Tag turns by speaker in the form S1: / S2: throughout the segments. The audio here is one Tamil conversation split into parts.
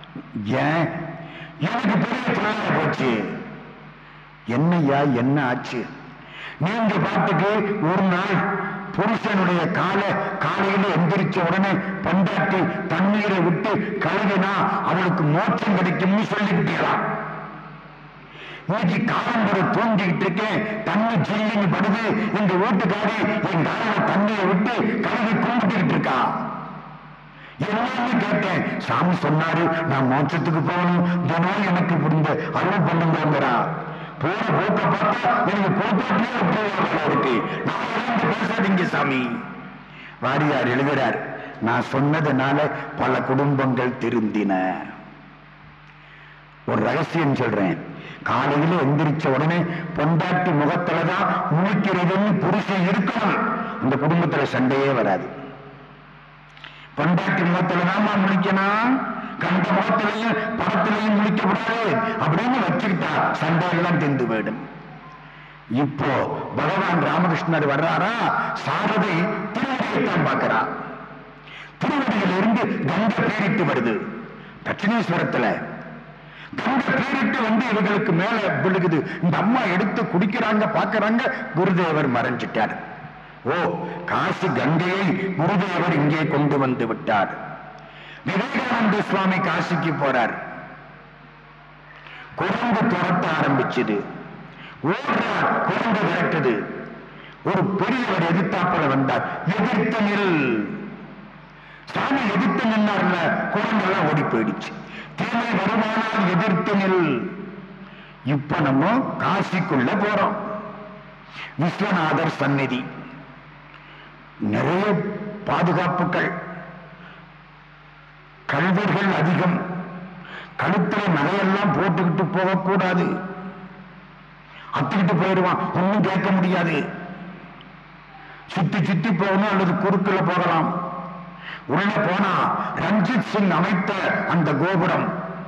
S1: ஏன் எனக்கு பெரிய தொழிலா போச்சு என்னையா என்ன ஆச்சு நீங்க பாட்டுக்கு ஒரு நாள் புருஷனுடைய காலை காலையில எந்திரிச்ச உடனே பண்டாட்டி தண்ணீரை விட்டு கழுவினா அவளுக்கு மோட்சம் கிடைக்கும்னு சொல்லிக்கிட்டீங்களாம் இன்னைக்கு காலம்பரை தூங்கிக்கிட்டு இருக்கேன் தண்ணி ஜில்லுன்னு படுது எங்க வீட்டுக்காரி என் காலையில தண்ணியை விட்டு கழுவி கும்பிட்டுக்கிட்டு இருக்கா என்னன்னு கேட்டேன் சாமி சொன்னாரு நான் மோட்சத்துக்கு போகணும் தினம் எனக்கு இப்படி இந்த அருள் பண்ணுங்கிறா போற போக்க பார்த்தா எனக்கு போட்டாட்டியே போவாங்க இருக்கு நான் இருந்து பேசாதீங்க சாமி வாரியார் எழுதுறார் நான் சொன்னதுனால பல குடும்பங்கள் திருந்தின ஒரு ரகசியம் சொல்றேன் காலையில எந்திரிச்ச உடனே பொண்டாட்டி முகத்துலதான் முழிக்கிறதுன்னு புருஷன் இருக்கணும் அந்த குடும்பத்துல சண்டையே வராது பொண்டாட்டி முகத்துல தாமா முழிக்கணும் கண்ட முகத்திலையும் படத்திலையும் முழிக்க கூடாது அப்படின்னு வச்சுக்கிட்டா சண்டையெல்லாம் தெரிந்து போயிடும் இப்போ பகவான் ராமகிருஷ்ணர் வர்றாரா சாரதை திருவடியைத்தான் பார்க்கிறா திருவடியிலிருந்து கங்க பேரிட்டு வருது தட்சிணேஸ்வரத்துல கங்க பேரிட்டு வந்து இவங்களுக்கு மேல விழுகுது இந்த அம்மா எடுத்து குடிக்கிறாங்க பார்க்கறாங்க குருதேவர் மறைஞ்சிட்டார் ஓ காசி கங்கையை குருதேவர் இங்கே கொண்டு வந்து விட்டார் விவேகானந்த சுவாமி காசிக்கு போறார் குரங்கு துரத்த ஆரம்பிச்சது ஓடுறார் குரங்கு விரட்டுது ஒரு பெரியவர் எதிர்த்தாப்புல வந்தார் எதிர்த்து நில் சாமி எதிர்த்து நின்னார்ல குரங்கெல்லாம் ஓடி போயிடுச்சு தீமை வருமானால் எதிர்த்து நில் இப்ப நம்ம காசிக்குள்ள போறோம் விஸ்வநாதர் சந்நிதி நிறைய பாதுகாப்புகள் கல்வர்கள் அதிகம் கழுத்துல நகையெல்லாம் போட்டுக்கிட்டு போகக்கூடாது அத்துக்கிட்டு போயிடுவான் ஒன்னும் கேட்க முடியாது சுத்தி சுத்தி போகணும் அல்லது குறுக்குல போகலாம் உள்ள போனா ரஞ்சித் சிங் அமைத்த அந்த கோபுரம்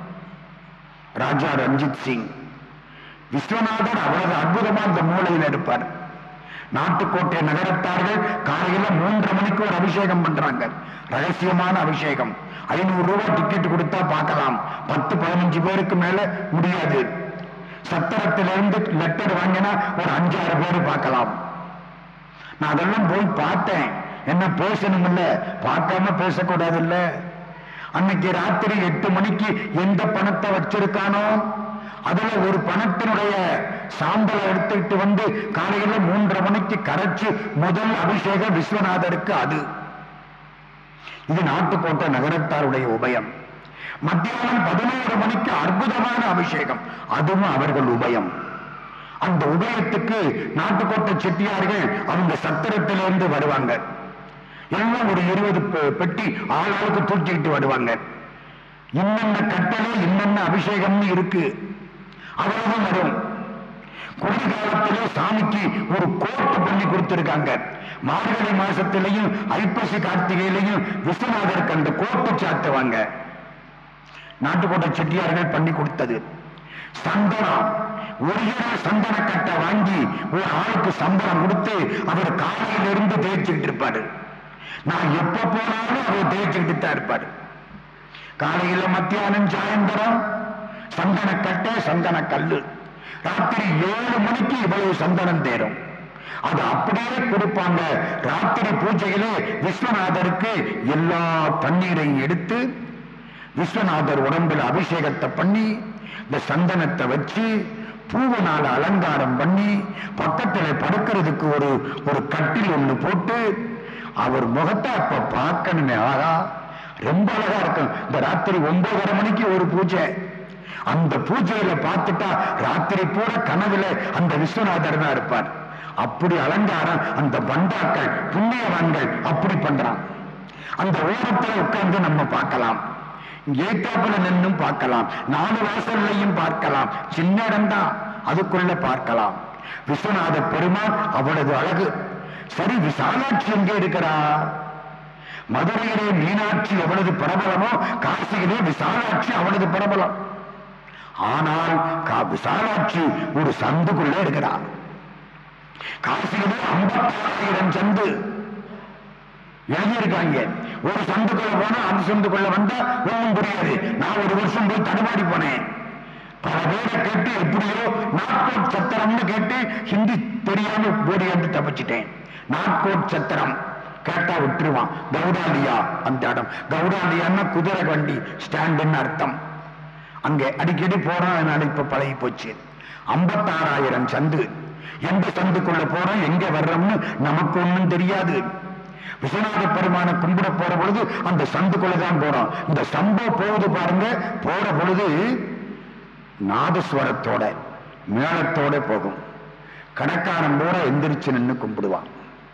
S1: ராஜா ரஞ்சித் சிங் விஸ்வநாதர் அவ்வளவு அற்புதமா அந்த மூலையில் இருப்பார் நாட்டுக்கோட்டை நகரத்தார்கள் காலையில மூன்றரை மணிக்கு ஒரு அபிஷேகம் பண்றாங்க ரகசியமான அபிஷேகம் ஐநூறு ரூபாய் டிக்கெட் கொடுத்தா பார்க்கலாம் பத்து பதினஞ்சு பேருக்கு மேல முடியாது சத்திரத்திலிருந்து லெட்டர் வாங்கினா ஒரு அஞ்சாறு பேர் பார்க்கலாம் நான் அதெல்லாம் போய் பார்த்தேன் என்ன பேசணும் இல்ல பார்க்காம பேசக்கூடாது இல்ல அன்னைக்கு ராத்திரி எட்டு மணிக்கு எந்த பணத்தை வச்சிருக்கானோ அதுல ஒரு பணத்தினுடைய சாம்பலை எடுத்துக்கிட்டு வந்து காலையில மூன்றரை மணிக்கு கரைச்சு முதல் அபிஷேகம் விஸ்வநாதருக்கு அது இது நாட்டுக்கோட்டை நகரத்தாருடைய உபயம் மத்தியானம் பதினோரு மணிக்கு அற்புதமான அபிஷேகம் அதுவும் அவர்கள் உபயம் அந்த உபயத்துக்கு நாட்டுக்கோட்டை செட்டியார்கள் அவங்க சத்திரத்திலிருந்து வருவாங்க எல்லாம் ஒரு இருபது பெ- பெட்டி ஆளாளுக்கு தூக்கிக்கிட்டு வருவாங்க இன்னென்ன கட்டளை இன்னென்ன அபிஷேகம்னு இருக்கு அவ்வளவும் வரும் குளிர்காலத்திலே சாமிக்கு ஒரு கோட்டு பண்ணி கொடுத்திருக்காங்க மார்கழி மாசத்திலையும் ஐப்பசி கார்த்திகையிலையும் விஸ்வநாதருக்கு அந்த கோட்டு சாத்துவாங்க நாட்டுக்கோட்டை செட்டியார்கள் பண்ணி கொடுத்தது சந்தனம் ஒரு கிலோ சந்தன கட்டை வாங்கி ஒரு ஆளுக்கு சம்பளம் கொடுத்து அவர் காலையிலிருந்து தேய்ச்சிக்கிட்டு இருப்பாரு நான் எப்ப போனாலும் அவர் தேய்ச்சிக்கிட்டு தான் இருப்பாரு காலையில மத்தியானம் சாயந்தரம் சந்தன கட்டை சந்தன கல்லு ராத்திரி ஏழு மணிக்கு இவ்வளவு சந்தனம் தேரும் அது அப்படியே கொடுப்பாங்க ராத்திரி பூஜையிலே விஸ்வநாதருக்கு எல்லா தண்ணீரையும் எடுத்து விஸ்வநாதர் உடம்புல அபிஷேகத்தை பண்ணி இந்த சந்தனத்தை வச்சு பூவனால அலங்காரம் பண்ணி பக்கத்துல படுக்கிறதுக்கு ஒரு ஒரு கட்டில் ஒண்ணு போட்டு அவர் முகத்தை அப்ப பார்க்கணுமே ஆகா ரொம்ப அழகா இருக்கும் இந்த ராத்திரி ஒன்பதரை மணிக்கு ஒரு பூஜை அந்த பூஜையில பார்த்துட்டா ராத்திரி பூரா கனவுல அந்த விஸ்வநாதர் தான் இருப்பார் அப்படி அலங்காரம் அந்த பண்டாக்கள் புண்ணியவான்கள் அப்படி பண்றான் அந்த ஓரத்துல உட்கார்ந்து நம்ம பார்க்கலாம் ஏத்தாப்புல நின்னும் பார்க்கலாம் நாலு வாசல்லையும் பார்க்கலாம் சின்ன இடம்தான் அதுக்குள்ள பார்க்கலாம் விஸ்வநாத பெருமான் அவ்வளவு அழகு சரி விசாலாட்சி எங்கே இருக்கிறா மதுரையிலே மீனாட்சி எவ்வளவு பிரபலமோ காசியிலே விசாலாட்சி அவ்வளவு பிரபலம் ஆனால் கா- விசாலாட்சி ஒரு சந்துக்குள்ள இருக்கிறார் காசியிலே ஐம்பத்தாயிரம் சந்து எழுதியிருக்காங்க ஒரு சந்துக்குள்ள போனா அந்த சந்துக்குள்ள வந்தா ஒண்ணும் புரியாது நான் ஒரு வருஷம் போய் தடுமாறி போனேன் பல பேரை கேட்டு எப்படியோ நாட்கோட் சத்திரம்னு கேட்டு ஹிந்தி தெரியாம ஓடியாந்து தப்பிச்சிட்டேன் நாட்கோட் சத்திரம் கேட்டா விட்டுருவான் கௌடாலியா அந்த இடம் கௌடாலியான்னா குதிரை வண்டி ஸ்டாண்டுன்னு அர்த்தம் அங்கே அடிக்கடி போறோம் அதனால இப்ப பழகி போச்சு ஐம்பத்தாறாயிரம் சந்து எந்த சந்துக்குள்ள போறோம் எங்க வர்றோம்னு நமக்கு ஒண்ணும் தெரியாது விஸ்வநாத பெருமான கும்பிட போற பொழுது அந்த சந்துக்குள்ள தான் போறோம் இந்த சம்பவ போகுது பாருங்க போற பொழுது நாதஸ்வரத்தோட மேளத்தோட போகும் கணக்காரன் போற எந்திரிச்சு நின்று கும்பிடுவான்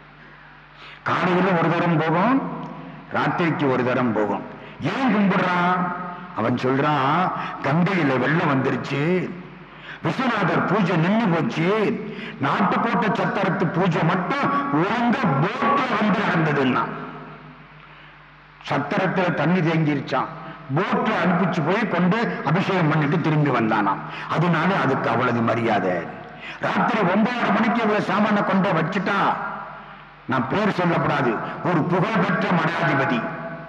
S1: காலையில ஒரு தரம் போகும் ராத்திரிக்கு ஒரு தரம் போகும் ஏன் கும்பிடுறான் அவன் சொல்றான் கங்கையில வெள்ளம் வந்துருச்சு விஸ்வநாதர் பூஜை நின்னு போச்சு நாட்டுக்கோட்டை சத்திரத்து பூஜை மட்டும் ஒழுங்க போட்ல வந்து நடந்ததுன்னா சத்திரத்துல தண்ணி தேங்கிருச்சான் போட்ல அனுப்பிச்சு போய் கொண்டு அபிஷேகம் பண்ணிட்டு திரும்பி வந்தானாம் அதனால அதுக்கு அவ்வளவு மரியாதை ராத்திரி ஒன்பது மணிக்கு இவ்வளவு சாமான கொண்டு வச்சுட்டா நான் பேர் சொல்லப்படாது ஒரு புகழ்பெற்ற மடாதிபதி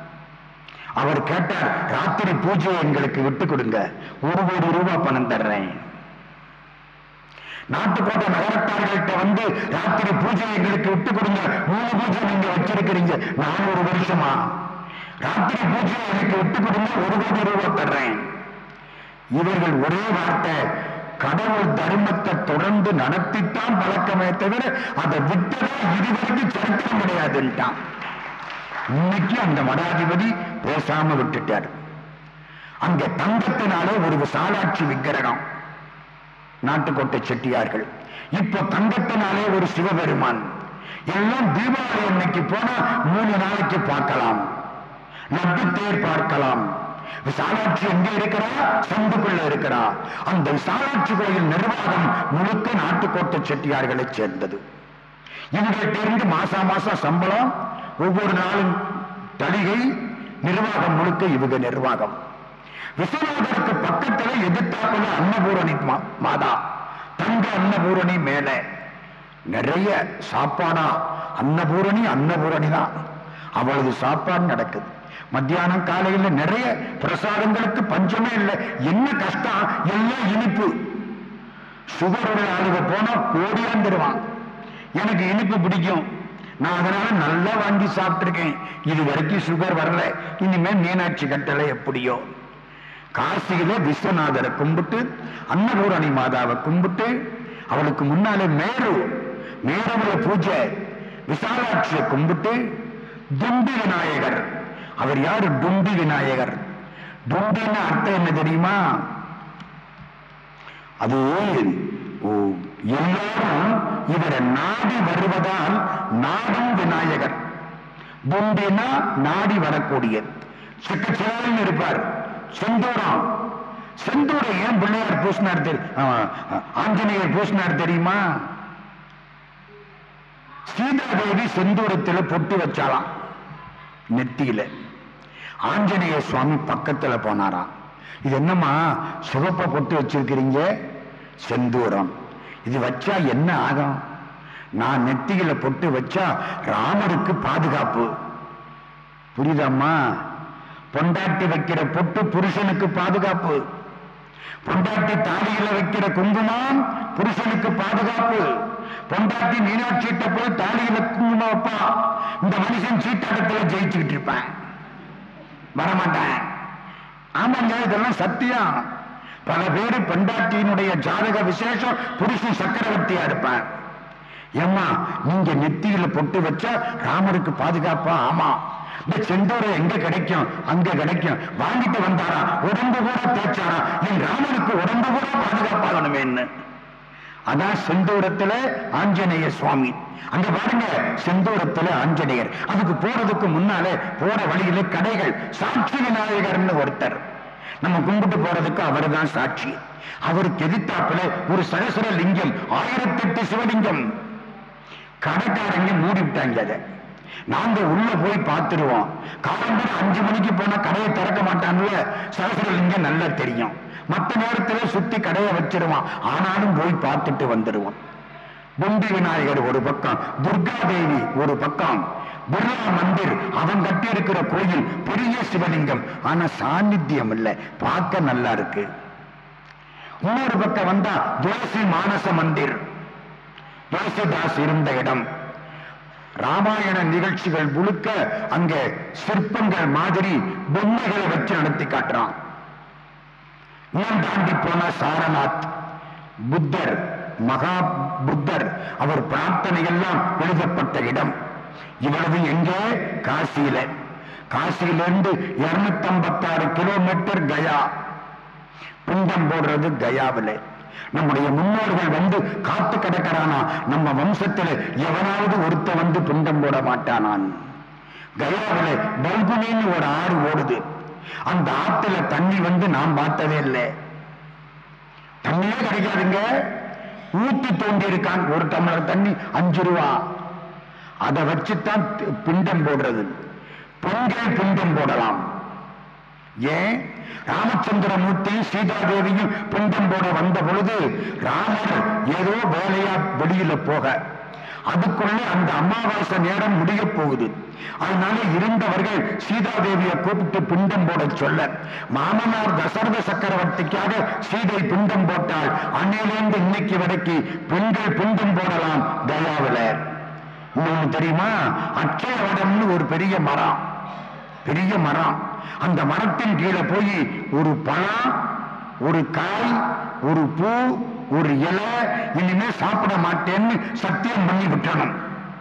S1: அவர் கேட்டார் ராத்திரி பூஜையை எங்களுக்கு விட்டு கொடுங்க ஒரு கோடி ரூபாய் பணம் தர்றேன் நாட்டுக்கோட்டை நகரத்தார்கள்ட்ட வந்து ராத்திரி பூஜை எங்களுக்கு விட்டு கொடுங்க மூணு பூஜை நீங்க வச்சிருக்கிறீங்க நானூறு வருஷமா ராத்திரி பூஜை எனக்கு விட்டு கொடுங்க ஒரு கோடி ரூபாய் தர்றேன் இவர்கள் ஒரே வார்த்தை கடவுள் தர்மத்தை தொடர்ந்து நடத்தித்தான் பழக்கமே தவிர அதை விட்டதா இதுவரைக்கும் சரித்திரம் கிடையாதுன்ட்டான் இன்னைக்கு அந்த மடாதிபதி பேசாம விட்டுட்டார் அங்க தங்கத்தினாலே ஒரு விசாலாட்சி விக்கிரகம் நாட்டுக்கோட்டை செட்டியார்கள் இப்போ தங்கத்தினாலே ஒரு சிவபெருமான் எல்லாம் தீபாவளி அன்னைக்கு போனா மூணு நாளைக்கு பார்க்கலாம் லட்டு தேர் பார்க்கலாம் விசாலாட்சி எங்க இருக்கிறா சந்துக்குள்ள இருக்கிறா அந்த விசாலாட்சி கோயில் நிர்வாகம் முழுக்க நாட்டுக்கோட்டை செட்டியார்களை சேர்ந்தது இவங்கள்ட்ட இருந்து மாசா மாசம் சம்பளம் ஒவ்வொரு நாளும் தளிகை நிர்வாகம் முழுக்க இவங்க நிர்வாகம் விஸ்வநாதருக்கு பக்கத்துல எதிர்த்தாப்புல அன்னபூரணி மா- மாதா தங்க அன்னபூரணி மேல நிறைய சாப்பாடா அன்னபூரணி அன்னபூரணி தான் அவ்வளவு சாப்பாடு நடக்குது மத்தியானம் காலையில நிறைய பிரசாதங்களுக்கு பஞ்சமே இல்லை என்ன கஷ்டம் எல்லாம் இனிப்பு சுகர் உள்ள ஆளுக போனா கோடியாந்துருவான் எனக்கு இனிப்பு பிடிக்கும் நான் அதனால நல்லா வாங்கி சாப்பிட்டிருக்கேன் இது வரைக்கும் சுகர் வரல இனிமே மீனாட்சி கட்டளை எப்படியோ காசியில விஸ்வநாதரை கும்பிட்டு அன்னபூரணி மாதாவை கும்பிட்டு அவளுக்கு முன்னாலே மேரு மேருல பூஜை விசாலாட்சியை கும்பிட்டு துண்டி விநாயகர் அவர் யாரு டுண்டி விநாயகர் டுண்டின்னு அர்த்தம் என்ன தெரியுமா அது ஓ, எல்லாரும் இவரை நாடி வருவதால் நாடும் விநாயகர் துண்டினா நாடி வரக்கூடிய சிக்கச்சேன்னு இருப்பார் செந்தூரம் செந்தூரம் ஏன் பிள்ளையார் பூசினார் தெரியும் ஆஞ்சநேயர் பூசினார் தெரியுமா சீதாதேவி செந்தூரத்துல பொட்டு வச்சாலாம் நெத்தியில ஆஞ்சநேய சுவாமி பக்கத்துல போனாராம் இது என்னம்மா சிவப்ப பொட்டு வச்சிருக்கிறீங்க செந்தூரம் இது வச்சா என்ன ஆகும் நான் நெத்தியில பொட்டு வச்சா ராமருக்கு பாதுகாப்பு புரியுதாம்மா பொண்டாட்டி வைக்கிற பொட்டு புருஷனுக்கு பாதுகாப்பு பொண்டாட்டி தாடியில வைக்கிற குங்குமம் புருஷனுக்கு பாதுகாப்பு பொண்டாட்டி மீனாட்சிட்ட போய் தாடியில குங்குமம் வைப்பா இந்த மனுஷன் சீட்டாட்டத்துல ஜெயிச்சுக்கிட்டு இருப்பேன் வரமாட்டேன் ஆமாங்க இதெல்லாம் சத்தியம் பல பேரு பெண்டாட்டியினுடைய ஜாதக விசேஷம் புருஷன் சக்கரவர்த்தியா இருப்பான் ஏம்மா நீங்க நெத்தியில பொட்டு வச்சா ராமருக்கு பாதுகாப்பா ஆமா இந்த செந்தூரம் எங்க கிடைக்கும் அங்க கிடைக்கும் வாங்கிட்டு வந்தாரா உடம்பு கூட தேய்ச்சாரா என் ராமனுக்கு உடம்பு கூட பாதுகாப்பாகணுமேன்னு அதான் செந்தூரத்துல ஆஞ்சநேய சுவாமி அங்க பாருங்க செந்தூரத்துல ஆஞ்சநேயர் அதுக்கு போறதுக்கு முன்னாலே போற வழியில கடைகள் சாட்சி விநாயகர்னு ஒருத்தர் நம்ம கும்பிட்டு போறதுக்கு அவர்தான் சாட்சி அவருக்கு எதிர்த்தாப்புல ஒரு சகசர லிங்கம் ஆயிரத்தெட்டு சிவலிங்கம் கடைக்காரங்க மூடி விட்டாங்க அதை நாங்க உள்ள போய் பார்த்துருவோம் காலம்பரம் அஞ்சு மணிக்கு போனா கடையை திறக்க மாட்டான்ல சகசரலிங்கம் நல்லா தெரியும் மற்ற நேரத்துல சுத்தி கடையை வச்சிருவான் ஆனாலும் போய் பார்த்துட்டு வந்துடுவோம் குண்டி விநாயகர் ஒரு பக்கம் துர்கா தேவி ஒரு பக்கம் பிர்லா மந்திர் அவன் கட்டி இருக்கிற கோயில் பெரிய சிவலிங்கம் ஆனா சாநித்தியம் இல்லை பார்க்க நல்லா இருக்கு இன்னொரு பக்கம் வந்தா துளசி மானச மந்திர் துளசிதாஸ் இருந்த இடம் ராமாயண நிகழ்ச்சிகள் முழுக்க அங்க சிற்பங்கள் மாதிரி பொம்மைகளை வச்சு நடத்தி காட்டுறான் இன்னும் தாண்டி போன சாரநாத் புத்தர் மகா புத்தர் அவர் பிரார்த்தனை எல்லாம் எழுதப்பட்ட இடம் இவ்வளவு எங்கே காசியில காசியிலிருந்து இருநூத்தி ஐம்பத்தாறு கிலோமீட்டர் கயா பிண்டம் போடுறது கயாவில் நம்முடைய முன்னோர்கள் வந்து காத்து கிடக்கிறானா நம்ம வம்சத்துல எவனாவது ஒருத்த வந்து பிண்டம் போட மாட்டானான் கயாவில் பல்குனின்னு ஒரு ஆறு ஓடுது அந்த ஆத்துல தண்ணி வந்து நான் பார்த்ததே இல்லை தண்ணியே கிடைக்காதுங்க ஊத்தி தோண்டி இருக்கான் ஒரு டம்ளர் தண்ணி அஞ்சு ரூபா அதை வச்சுத்தான் தி- பிண்டம் போடுறது பெண்கள் பிண்டம் போடலாம் ஏன் ராமச்சந்திரமூர்த்தி சீதாதேவியும் பிண்டம் போட வந்த பொழுது ராமர் ஏதோ வேலையா வெளியில போக அதுக்குள்ள அந்த அமாவாசை நேரம் முடிய போகுது அதனால இருந்தவர்கள் சீதாதேவியை கூப்பிட்டு பிண்டம் போட சொல்ல மாமனார் தசரத சக்கரவர்த்திக்காக சீதை பிண்டம் போட்டால் அன்னையிலிருந்து இன்னைக்கு வரைக்கும் பெண்கள் பிண்டம் போடலாம் தயாவில் இன்னொன்னு தெரியுமா அச்சயவடம்னு ஒரு பெரிய மரம் பெரிய மரம் அந்த மரத்தின் கீழே போய் ஒரு பழம் ஒரு காய் ஒரு பூ ஒரு இலை இனிமே சாப்பிட மாட்டேன்னு சத்தியம் பண்ணி விட்டணும்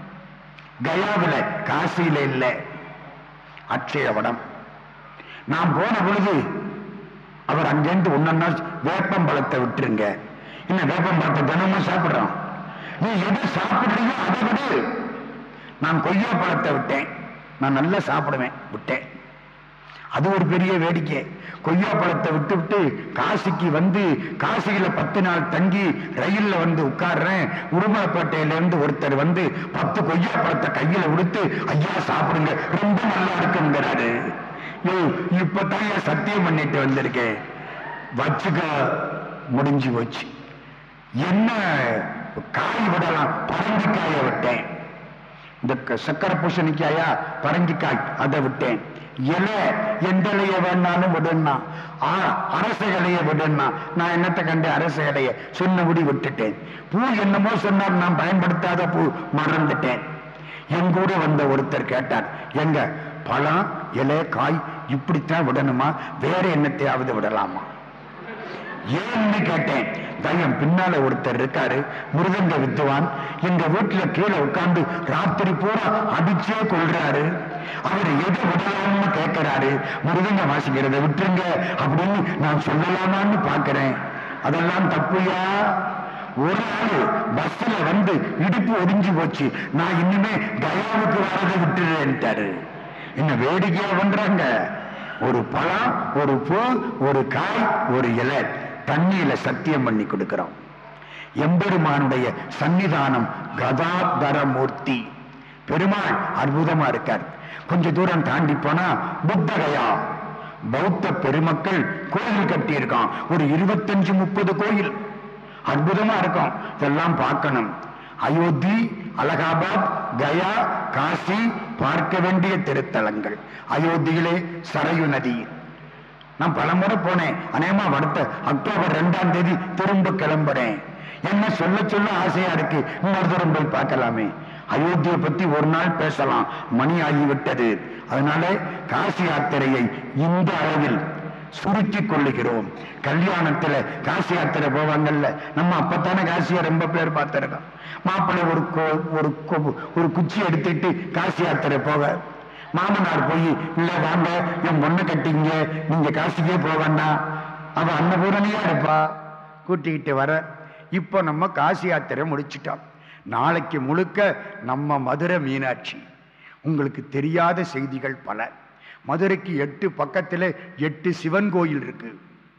S1: கயாவில காசியில இல்ல அட்சயவடம் நான் போன பொழுது அவர் அங்கேருந்து ஒன்னா வேப்பம்பழத்தை விட்டுருங்க இன்னும் வேப்பம்பழத்தை தினமும் சாப்பிடுறோம் நீ எது சாப்பிடுறீங்க அதை விடு நான் கொய்யா பழத்தை விட்டேன் நான் நல்லா சாப்பிடுவேன் விட்டேன் அது ஒரு பெரிய வேடிக்கை கொய்யா பழத்தை விட்டு விட்டு காசிக்கு வந்து காசியில பத்து நாள் தங்கி ரயில்ல வந்து உட்கார்றேன் உடுமலைப்பேட்டையில இருந்து ஒருத்தர் வந்து பத்து கொய்யா பழத்தை கையில கொடுத்து ஐயா சாப்பிடுங்க ரொம்ப நல்லா இருக்குங்கிறாரு யோ இப்பதான் ஏன் சத்தியம் பண்ணிட்டு வந்திருக்கேன் வச்சுக்க முடிஞ்சு போச்சு என்ன காய் விடலாம் பரங்கிக்காயை விட்டேன் இந்த க- சக்கரை பூசணிக்காயா பரங்கிக்காய் அதை விட்டேன் இலை எந்த இலைய வேணாலும் விடுனா ஆ அரச இலைய விடுனா நான் என்னத்தை கண்டு அரச இலைய சொன்னபடி விட்டுட்டேன் பூ என்னமோ சொன்னார் நான் பயன்படுத்தாத பூ மறந்துட்டேன் என் கூட வந்த ஒருத்தர் கேட்டார் எங்க பழம் இலை காய் இப்படித்தான் விடணுமா வேற என்னத்தையாவது விடலாமா ஏன்னு கேட்டேன் தயம் பின்னால ஒருத்தர் இருக்காரு மிருதங்க வித்துவான் எங்க வீட்டுல கீழே உட்கார்ந்து ராத்திரி பூரா அடிச்சே கொள்றாரு அவர் எதை விடலாம்னு கேட்கிறாரு மிருதங்க வாசிக்கிறத விட்டுருங்க அப்படின்னு நான் சொல்லலாமான்னு பாக்குறேன் அதெல்லாம் தப்புயா ஒரு ஆளு பஸ்ல வந்து இடுப்பு ஒடிஞ்சு போச்சு நான் இனிமே கயாவுக்கு வரதை விட்டுறேன்ட்டாரு என்ன வேடிக்கையா பண்றாங்க ஒரு பழம் ஒரு பூ ஒரு காய் ஒரு இலை தண்ணியில சத்தியம் பண்ணி கொடுக்கிறோம் எம்பெருமானுடைய சன்னிதானம் கதாதர மூர்த்தி பெருமாள் அற்புதமா இருக்கார் கொஞ்ச தூரம் தாண்டி போனா புத்தகயா பௌத்த பெருமக்கள் கோயில் கட்டி இருக்கான் ஒரு இருபத்தஞ்சு முப்பது கோயில் அற்புதமா இருக்கும் இதெல்லாம் பார்க்கணும் அயோத்தி அலகாபாத் கயா காசி பார்க்க வேண்டிய திருத்தலங்கள் அயோத்தியிலே சரையு நதி நான் பலமுறை போனேன் அநேகமா அடுத்த அக்டோபர் ரெண்டாம் தேதி திரும்ப கிளம்புறேன் என்ன சொல்ல சொல்ல ஆசையா இருக்கு இன்னொரு தூரம் போய் பார்க்கலாமே அயோத்தியை பத்தி ஒரு நாள் பேசலாம் மணி ஆகிவிட்டது அதனால காசி யாத்திரையை இந்த அளவில் சுருக்கிக் கொள்ளுகிறோம் கல்யாணத்துல காசி யாத்திரை போவாங்கல்ல நம்ம அப்பத்தானே காசியை ரொம்ப பேர் பார்த்திருக்கோம் மாப்பிள்ளை ஒரு கொ- ஒரு கொ- ஒரு குச்சி எடுத்துட்டு காசி யாத்திரை போக மாமனார் போய் இல்ல வாங்க என் பொண்ணை கட்டிங்க நீங்க காசிக்கே போக வேண்டாம் அவ அன்னபூரணியா இருப்பா கூட்டிக்கிட்டு வர இப்போ நம்ம காசி யாத்திரை முடிச்சிட்டோம் நாளைக்கு முழுக்க நம்ம மதுரை மீனாட்சி உங்களுக்கு தெரியாத செய்திகள் பல மதுரைக்கு எட்டு பக்கத்துல எட்டு சிவன் கோயில் இருக்கு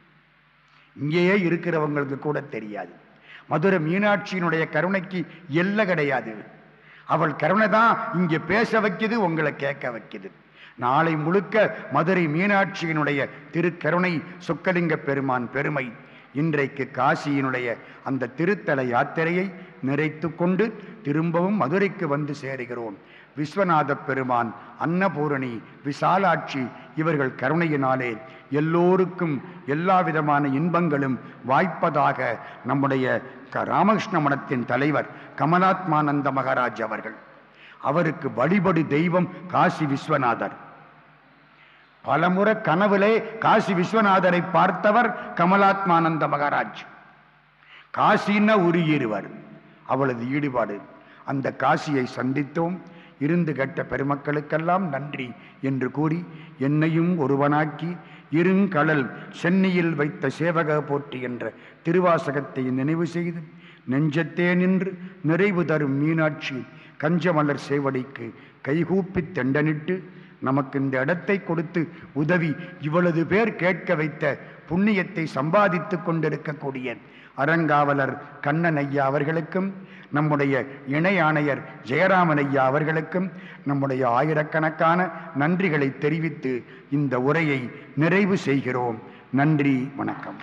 S1: இங்கேயே இருக்கிறவங்களுக்கு கூட தெரியாது மதுரை மீனாட்சியினுடைய கருணைக்கு எல்லை கிடையாது அவள் கருணை தான் இங்க பேச வைக்குது உங்களை கேட்க வைக்குது நாளை முழுக்க மதுரை மீனாட்சியினுடைய திருக்கருணை சொக்கலிங்க பெருமான் பெருமை இன்றைக்கு காசியினுடைய அந்த திருத்தல யாத்திரையை நிறைத்து கொண்டு திரும்பவும் மதுரைக்கு வந்து சேருகிறோம் விஸ்வநாத பெருமான் அன்னபூரணி விசாலாட்சி இவர்கள் கருணையினாலே எல்லோருக்கும் எல்லா விதமான இன்பங்களும் வாய்ப்பதாக நம்முடைய க- ராமகிருஷ்ண மடத்தின் தலைவர் கமலாத்மானந்த மகாராஜ் அவர்கள் அவருக்கு வழிபடு தெய்வம் காசி விஸ்வநாதர் பலமுறை கனவிலே காசி விஸ்வநாதரை பார்த்தவர் கமலாத்மானந்த மகாராஜ் காசின்னா உருகிருவர் அவளது ஈடுபாடு அந்த காசியை சந்தித்தோம் இருந்து கெட்ட பெருமக்களுக்கெல்லாம் நன்றி என்று கூறி என்னையும் ஒருவனாக்கி இருங்கடல் சென்னியில் வைத்த சேவக போற்றி என்ற திருவாசகத்தை நினைவு செய்து நெஞ்சத்தே நின்று நிறைவு தரும் மீனாட்சி கஞ்சமலர் சேவடிக்கு கைகூப்பித் தெண்டனிட்டு நமக்கு இந்த இடத்தை கொடுத்து உதவி இவ்வளவு பேர் கேட்க வைத்த புண்ணியத்தை சம்பாதித்துக் கொண்டிருக்கக்கூடிய அறங்காவலர் கண்ணன் ஐயா அவர்களுக்கும் நம்முடைய இணை ஆணையர் ஜெயராமன் ஐயா அவர்களுக்கும் நம்முடைய ஆயிரக்கணக்கான நன்றிகளை தெரிவித்து இந்த உரையை நிறைவு செய்கிறோம் நன்றி வணக்கம்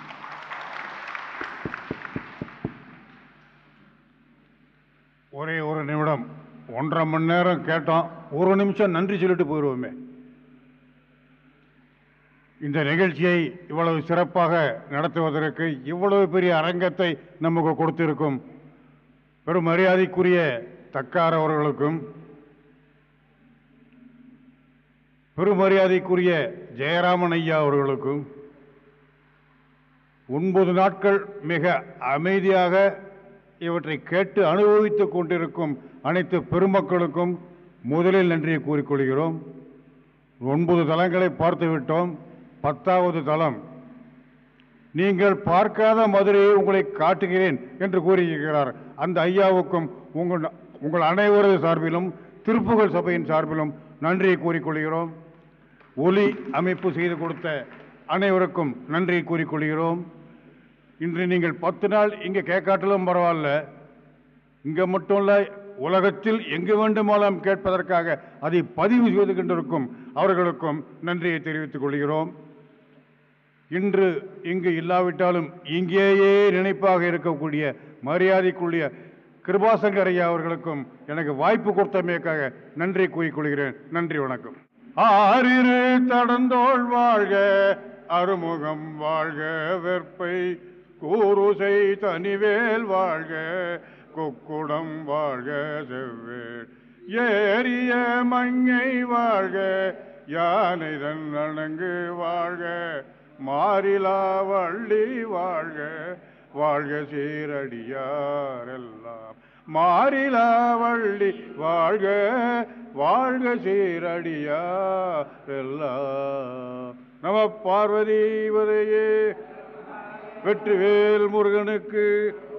S2: ஒரே ஒரு நிமிடம் ஒன்றரை மணி நேரம் கேட்டோம் ஒரு நிமிஷம் நன்றி சொல்லிட்டு போயிடுவோமே இந்த நிகழ்ச்சியை இவ்வளவு சிறப்பாக நடத்துவதற்கு இவ்வளவு பெரிய அரங்கத்தை நமக்கு கொடுத்திருக்கும் பெரும் மரியாதைக்குரிய தக்கார் அவர்களுக்கும் பெருமரியாதைக்குரிய ஜெயராமன் ஐயா அவர்களுக்கும் ஒன்பது நாட்கள் மிக அமைதியாக இவற்றை கேட்டு அனுபவித்துக் கொண்டிருக்கும் அனைத்து பெருமக்களுக்கும் முதலில் நன்றியை கூறிக்கொள்கிறோம் ஒன்பது தலங்களை பார்த்து விட்டோம் பத்தாவது தலம் நீங்கள் பார்க்காத மதுரையை உங்களை காட்டுகிறேன் என்று கூறியிருக்கிறார் அந்த ஐயாவுக்கும் உங்கள் உங்கள் அனைவரது சார்பிலும் திருப்புகழ் சபையின் சார்பிலும் நன்றியை கூறிக்கொள்கிறோம் ஒலி அமைப்பு செய்து கொடுத்த அனைவருக்கும் நன்றியை கூறிக்கொள்கிறோம் இன்று நீங்கள் பத்து நாள் இங்கே கேட்காட்டிலும் பரவாயில்ல இங்கே மட்டும் இல்லை உலகத்தில் எங்கு வேண்டுமானாலும் கேட்பதற்காக அதை பதிவு செய்து கொண்டிருக்கும் அவர்களுக்கும் நன்றியை தெரிவித்துக் கொள்கிறோம் இன்று இங்கு இல்லாவிட்டாலும் இங்கேயே நினைப்பாக இருக்கக்கூடிய மரியாதைக்குரிய கிருபாசங்கர் ஐயா அவர்களுக்கும் எனக்கு வாய்ப்பு கொடுத்தமைக்காக நன்றி கூறிக்கொள்கிறேன் நன்றி வணக்கம் ஆறிரு தடந்தோள் வாழ்க அருமுகம் வாழ்க வெற்பை கூருசை தனிவேல் வாழ்க கொக்குடம் வாழ்க செவ்வேள் ஏறிய மங்கை வாழ்க யானை தன் அணங்கு வாழ்க மாறிலா வள்ளி வாழ்க வாழ்க சீரடியாரெல்லாம் மாறிலா வள்ளி வாழ்க வாழ்க சீரடியாரெல்லாம் நம பார்வதி வரையே வெற்றிவேல் முருகனுக்கு